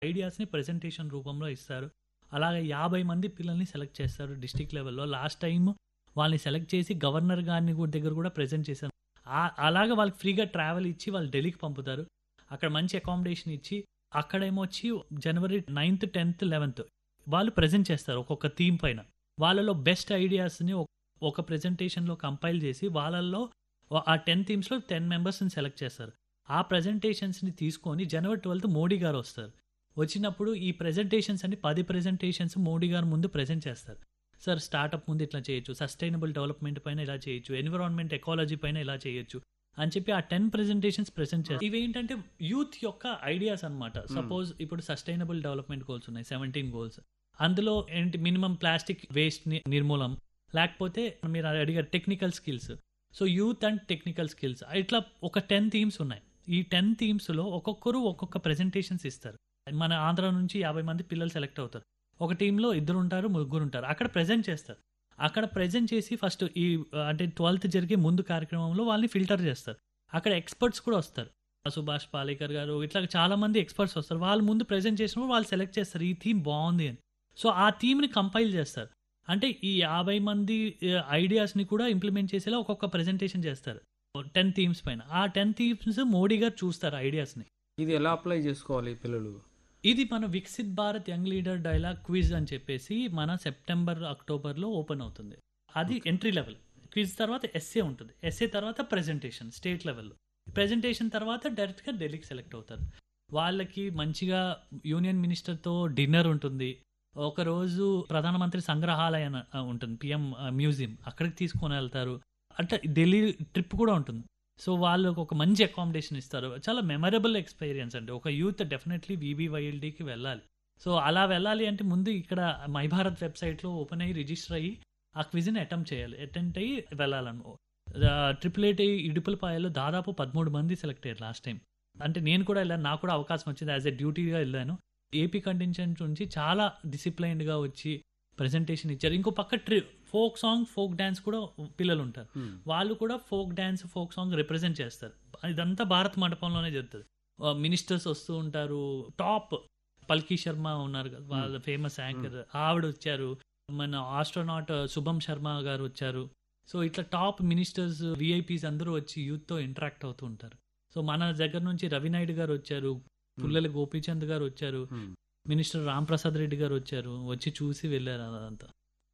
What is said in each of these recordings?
ఐడియాస్‌ని presentation రూపంలో ఇస్తారు. అలాగే 50 మంది పిల్లల్ని సెలెక్ట్ చేస్తారు డిస్ట్రిక్ట్ లెవెల్‌లో. లాస్ట్ టైమ్ వాళ్ళని సెలెక్ట్ చేసి గవర్నర్ గారిని గు దగ్గర కూడా ప్రెజెంట్ చేశారు. ఆహ్, అలాగా వాళ్ళకి ఫ్రీగా ట్రావెల్ ఇచ్చి వాళ్ళు ఢిల్లీకి పంపుతారు. అక్కడ మంచి అకామిడేషన్ ఇచ్చి అక్కడేమో వచ్చి జనవరి 9థ్, 10థ్, 11థ్ వాళ్ళు ప్రెజెంట్ చేస్తారు ఒక్కొక్క థీమ్ పైన. వాళ్ళలో బెస్ట్ ఐడియాస్‌ని ఒ ఒక ప్రెజెంటేషన్‌లో కంపైల్ చేసి వాళ్ళల్లో ఆ 10 థీమ్స్‌లో 10 మెంబర్స్‌ని సెలెక్ట్ చేస్తారు. ఆ ప్రెజెంటేషన్స్‌ని తీసుకొని జనవరి 12థ్ మోడీ గారు వస్తారు. వచ్చినప్పుడు ఈ ప్రెజెంటేషన్స్ అన్ని 10 ప్రెజెంటేషన్స్ మోడీ గారి ముందు ప్రెజెంట్ చేస్తారు. సార్ స్టార్టప్ ముందు ఇట్లా చేయొచ్చు. సస్టైనబుల్ డెవలప్‌మెంట్ పైన ఇలా చేయొచ్చు. ఎన్విరాన్మెంట్ ఎకాలజీ పైన ఇలా చేయొచ్చు. అని చెప్పి ఆ 10 ప్రెజెంటేషన్స్ ప్రెజెంట్ చేస్తారు. ఇవేంటంటే యూత్ యొక్క ఐడియాస్ అన్నమాట. సపోజ్ ఇప్పుడు సస్టైనబుల్ డెవలప్‌మెంట్ గోల్స్ ఉన్నాయి. 17 గోల్స్. అందులో ఏంటి మినిమమ్ ప్లాస్టిక్ వేస్ట్ ని నిర్మూలన లేకపోతే మీరు అడిగారు technical skills. So youth and technical skills ఇట్లా ఒక 10 థీమ్స్ ఉన్నాయి. ఈ 10 థీమ్స్‌లో ఒక్కొక్కరు ఒక్కొక్క ప్రెజెంటేషన్స్ ఇస్తారు. మన ఆంధ్ర నుంచి 50 మంది పిల్లలు సెలెక్ట్ అవుతారు. ఒక టీమ్‌లో ఇద్దరుంటారు, ముగ్గురుంటారు. అక్కడ ప్రెజెంట్ చేస్తారు. అక్కడ ప్రెజెంట్ చేసి ఫస్ట్ ఈ అంటే 12థ్ జరిగే ముందు కార్యక్రమంలో వాళ్ళని ఫిల్టర్ చేస్తారు. అక్కడ ఎక్స్‌పర్ట్స్ కూడా వస్తారు. సుభాష్ పాలేకర్ గారు ఇట్లా చాలా మంది ఎక్స్‌పర్ట్స్ వస్తారు. వాళ్ళు ముందు ప్రెజెంట్ చేసినప్పుడు వాళ్ళు సెలెక్ట్ చేస్తారు. ఈ థీమ్ బావుంది అని. సో ఆ థీమ్‌ని కంపైల్ చేస్తారు. అంటే ఈ 50 మంది ఆహ్, ఐడియాస్‌ని కూడా ఇంప్లిమెంట్ చేసేలా ఒక్కొక్క ప్రెజెంటేషన్ చేస్తారు. 10 థీమ్స్ పైన. ఆ 10 థీమ్స్ మోడీ గారు చూస్తారు ఐడియాస్‌ని. ఇది ఎలా అప్లై చేసుకోవాలి పిల్లలు? ఇది మన Viksit Bharat young leader dialogue quiz అని చెప్పేసి మన సెప్టెంబర్, అక్టోబర్‌లో ఓపెన్ అవుతుంది. అది ఎంట్రీ లెవెల్. క్విజ్ తర్వాత ఎస్సే ఉంటుంది. ఎస్సే తర్వాత ప్రెజెంటేషన్ స్టేట్ లెవెల్‌లో. ప్రెజెంటేషన్ తర్వాత డైరెక్ట్‌గా ఢిల్లీకి సెలెక్ట్ అవుతారు. వాళ్ళకి మంచిగా యూనియన్ మినిస్టర్‌తో డిన్నర్ ఉంటుంది. ఒకరోజు ప్రధానమంత్రి సంగ్రహాలయం ఆహ్, ఉంటుంది. పీఎం ఆహ్, మ్యూజియం అక్కడికి తీసుకొని వెళ్తారు. అంటే ఢిల్లీ ట్రిప్ కూడా ఉంటుంది. సో వాళ్ళకి ఒక మంచి అకామిడేషన్ ఇస్తారు. చాలా మెమరబుల్ ఎక్స్‌పీరియన్స్ అండి. ఒక యూత్ డెఫినెట్‌లీ వీబీవైఎల్‌డీకి వెళ్ళాలి. సో అలా వెళ్ళాలి అంటే ముందు ఇక్కడ మై భారత్ వెబ్‌సైట్‌లో ఓపెన్ అయ్యి రిజిస్టర్ అయ్యి ఆ క్విజ్‌ని అటెంప్ట్ చేయాలి. అటెంప్ట్ అయ్యి వెళ్ళాలను. ఆహ్, ట్రిపుల్ ఐటీ ఇడుపులపాయలో దాదాపు 13 మంది సెలెక్ట్ అయ్యారు లాస్ట్ టైమ్. అంటే నేను కూడా వెళ్ళాను. నాకు కూడా అవకాశం వచ్చింది. యాస్ ఎ డ్యూటీగా వెళ్ళాను. ఏపీ కంటింజెంట్ నుంచి చాలా డిసిప్లైన్డ్‌గా వచ్చి ప్రెజెంటేషన్ ఇచ్చారు. ఇంకో పక్క ట్రి ఫోక్ సాంగ్, ఫోక్ డాన్స్ కూడా పిల్లలు ఉంటారు. హ్మ్. వాళ్ళు కూడా folk dance, folk song represent చేస్తారు. ఇదంతా భారత్ మండపంలోనే జరుగుతది. ఆహ్, మినిస్టర్స్ వస్తూ ఉంటారు. టాప్ పల్కీ శర్మ ఉన్నారు కదా! వాళ్ళ ఫేమస్ యాంకర్ ఆవిడొచ్చారు. మన ఆస్ట్రోనాట్ శుభం శర్మ గారు వచ్చారు. సో ఇట్లా టాప్ మినిస్టర్స్, వీఐపీస్ అందరూ వచ్చి యూత్‌తో ఇంటరాక్ట్ అవుతూ ఉంటారు. సో మన దగ్గర నుంచి రవినాయుడు గారు వచ్చారు. పుల్లెల గోపీచంద్ గారు వచ్చారు. హ్మ్. మినిస్టర్ రాంప్రసాద్ రెడ్డి గారు వచ్చారు. వచ్చి చూసి వెళ్లారు అదంతా.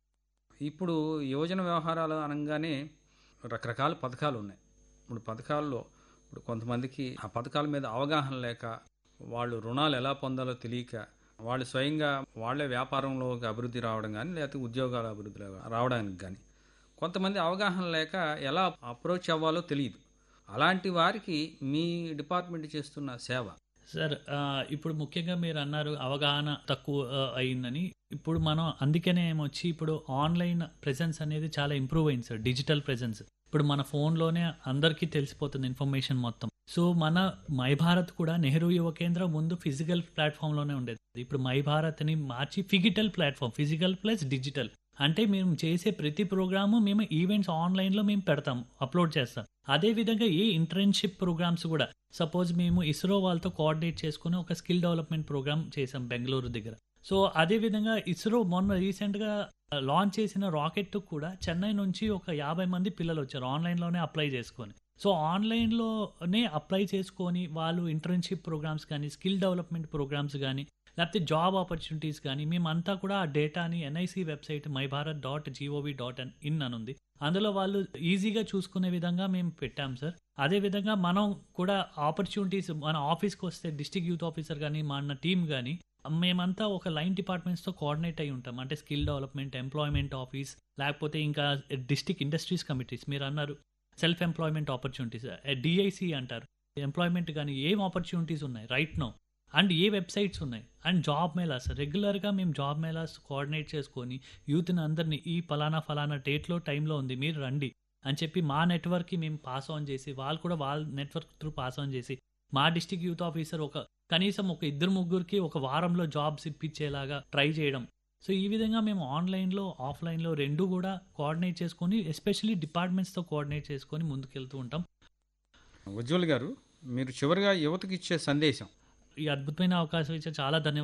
ఇప్పుడు యువజన వ్యవహారాలు అనంగానే రకరకాల పథకాలు ఉన్నాయి. ఇప్పుడు పథకాల్లో ఇప్పుడు కొంతమందికి ఆ పథకాల మీద అవగాహన లేక, వాళ్ళు రుణాలు ఎలా పొందాలో తెలియక, వాళ్ళు స్వయంగా వాళ్ళే వ్యాపారంలోకి అభివృద్ధి రావడం గానీ, లేకపోతే ఉద్యోగాల అభివృద్ధి రావడానికి గానీ, కొంతమంది అవగాహన లేక ఎలా అప్రోచ్ అవ్వాలో తెలీదు. అలాంటి వారికి మీ డిపార్ట్మెంట్ చేస్తున్న సేవ సార్ ఆహ్, ఇప్పుడు ముఖ్యంగా మీరన్నారు అవగాహన తక్కువ ఆహ్, అయిందని. ఇప్పుడు మనం అందుకనే ఏమొచ్చి ఇప్పుడు ఆన్‌లైన్ ప్రెజెన్స్ అనేది చాలా ఇంప్రూవ్ అయింది సార్. Digital presence. ఇప్పుడు మన ఫోన్‌లోనే అందరికీ తెలిసిపోతుంది ఇన్ఫర్మేషన్ మొత్తం. సో మన మై భారత్ కూడా నెహ్రూ యువ కేంద్రం ముందు ఫిజికల్ ప్లాట్‌ఫామ్‌లోనే ఉండేది. ఇప్పుడు మై భారత్‌ని మార్చి ఫిగిటల్ ప్లాట్‌ఫామ్. Physical plus digital. అంటే మేము చేసే ప్రతి ప్రోగ్రాము మేము ఈవెంట్స్ ఆన్‌లైన్‌లో మేము పెడతాం. అప్‌లోడ్ చేస్తాం. అదే విధంగా ఏ ఇంటర్న్‌షిప్ ప్రోగ్రామ్స్ కూడా సపోజ్ మేము ఇస్రో వాళ్ళతో కోఆర్డినేట్ చేసుకొని ఒక స్కిల్ డెవలప్‌మెంట్ ప్రోగ్రామ్ చేసాం బెంగుళూరు దగ్గర. సో అదే విధంగా ఇస్రో మొన్న రీసెంట్‌గా లాంచ్ చేసిన రాకెట్ కూడా చెన్నై నుంచి ఒక 50 మంది పిల్లలొచ్చారు. ఆన్‌లైన్‌లోనే అప్లై చేసుకొని. సో ఆన్‌లైన్‌లోనే అప్లై చేసుకొని వాళ్ళు ఇంటర్న్‌షిప్ ప్రోగ్రామ్స్ గానీ, స్కిల్ డెవలప్‌మెంట్ ప్రోగ్రామ్స్ గానీ, లేకపోతే జాబ్ ఆపర్చునిటీస్ గానీ మేమంతా కూడా ఆ డేటాని NIC website My Bharat dot GOV dot in అనుంది. అందులో వాళ్ళు ఈజీగా చూసుకునే విధంగా మేము పెట్టాం సార్. అదే విధంగా మనం కూడా ఆపర్చునిటీస్ మన ఆఫీస్‌కొస్తే డిస్ట్రిక్ట్ యూత్ ఆఫీసర్ గానీ, మన టీమ్ గానీ మేమంతా ఒక లైన్ డిపార్ట్మెంట్స్‌తో కోఆర్డినేట్ అయ్యి ఉంటాం. అంటే స్కిల్ డెవలప్‌మెంట్, ఎంప్లాయ్‌మెంట్ ఆఫీస్ లేకపోతే ఇంకా డిస్ట్రిక్ట్ ఇండస్ట్రీస్ కమిటీస్ మీరన్నారు సెల్ఫ్ ఎంప్లాయ్‌మెంట్ ఆపర్చునిటీస్ డీఐసీ అంటారు. ఎంప్లాయ్‌మెంట్ గానీ ఏం ఆపర్చునిటీస్ ఉన్నాయి రైట్ నౌ అండ్ ఏ వెబ్‌సైట్స్ ఉన్నాయి అండ్ జాబ్ మేళాస్ రెగ్యులర్‌గా మేము జాబ్ మేళాస్ కోఆర్డినేట్ చేసుకొని యూత్‌ని అందరిని ఈ పలానా ఫలానా డేట్‌లో టైంలో ఉంది మీరు రండి అని చెప్పి మా నెట్వర్క్‌కి మేము పాస్ ఆన్ చేసి వాళ్ళు కూడా వాళ్ళ నెట్వర్క్ త్రూ పాస్ ఆన్ చేసి మా డిస్ట్రిక్ట్ యూత్ ఆఫీసర్ ఒక కనీసం ఒక ఇద్దరు ముగ్గురికి ఒక వారంలో జాబ్స్ ఇప్పించేలాగా ట్రై చేయడం. సో ఈ విధంగా మేము ఆన్‌లైన్‌లో, ఆఫ్‌లైన్‌లో 2 కూడా కోఆర్డినేట్ చేసుకొని ఎస్పెషల్లీ డిపార్ట్మెంట్స్‌తో కోఆర్డినేట్ చేసుకొని ముందుకెళ్తూ ఉంటాం. ఉజ్వల్ గారు మీరు చివరిగా యువతకిచ్చే సందేశం ఈ అద్భుతమైన అవకాశం ఇచ్చిన చాలా ధన్యవాదాలు.